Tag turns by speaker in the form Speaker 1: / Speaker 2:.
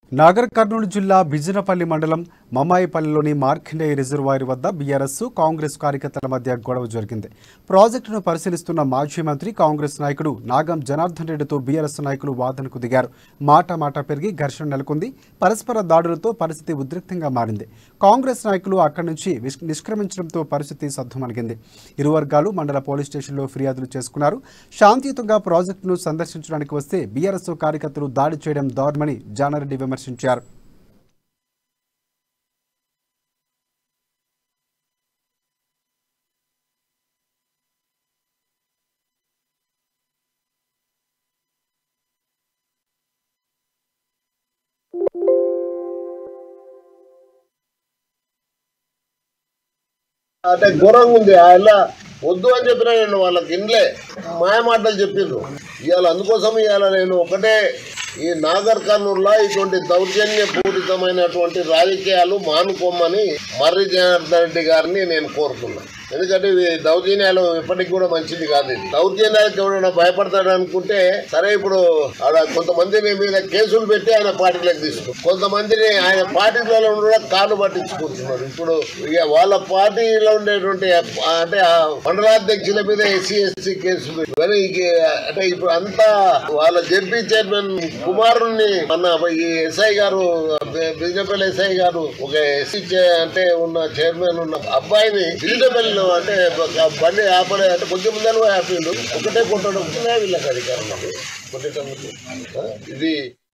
Speaker 1: నాగర్ కర్నూలు జిల్లా బిజినపల్లి మండలం మమ్మాయిపల్లిలోని మార్కండేయ రిజర్వాయర్ వద్ద బీఆర్ఎస్ కాంగ్రెస్ కార్యకర్తల మధ్య గొడవ జరిగింది ప్రాజెక్టును పరిశీలిస్తున్న మాజీ మంత్రి కాంగ్రెస్ నాయకుడు నాగం జనార్దన్ రెడ్డితో బీఆర్ఎస్ నాయకులు వాదనకు దిగారు మాట మాట పెరిగి ఘర్షణ నెలకొంది పరస్పర దాడులతో పరిస్థితి ఉద్రిక్తంగా మారింది కాంగ్రెస్ నాయకులు అక్కడి నుంచి విస్- నిష్క్రమించడంతో పరిస్థితి సద్దుమణిగింది ఇరు వర్గాలు మండల పోలీస్ స్టేషన్లో ఫిర్యాదులు చేసుకున్నారు శాంతియుతంగా ప్రాజెక్టును సందర్శించడానికి వస్తే బీఆర్ఎస్ కార్యకర్తలు దాడి చేయడం దారుణమని జానారెడ్డి విమర్శించారు
Speaker 2: అంటే ఘోరంగా ఉంది ఆయన వద్దు అని చెప్పిన నేను వాళ్ళకి ఇండ్లే మాయ మాటలు చెప్పిండ్రు ఇవాళ అందుకోసం ఇవాళ నేను ఒకటే ఈ నాగర్ కర్నూలులో ఇటువంటి దౌర్జన్య పూరితమైనటువంటి రాజకీయాలు మానుకోమని మర్రి జనార్దన్ రెడ్డి గారిని నేను కోరుతున్నాను ఎందుకంటే ఇవి దౌర్జన్యాలు ఎప్పటికి కూడా మంచిది కాదు ఇది దౌర్జన్యాలకు ఎవరైనా భయపడతాడు అనుకుంటే సరే ఇప్పుడు ఆడ కొంతమందిని మీద కేసులు పెట్టి ఆయన పార్టీలకు తీసుకు కొంతమందిని ఆయన పార్టీలలో కూడా కాళ్ళు పట్టించుకుంటున్నారు ఇప్పుడు ఇక వాళ్ళ పార్టీలో ఉండేటువంటి అంటే ఆ మండలాధ్యక్షుల మీద ఎస్సీ ఎస్సీ కేసులు ఇవన్నీ ఇక అంటే ఇప్పుడు అంతా వాళ్ళ జడ్పీ చైర్మన్ కుమారుణ్ణి మన ఈ ఎస్ఐ గారు బిజినపల్లి ఎస్ఐ గారు ఒక ఎస్సీ అంటే ఉన్న చైర్మన్ ఉన్న అబ్బాయిని బిజినపల్లిలో అంటే ఒక బండి ఆపలే అంటే కొంచెం ముందర ఆపిండు ఒకటే కొట్టడం వీళ్ళకి అధికారం కొట్టడం ఇది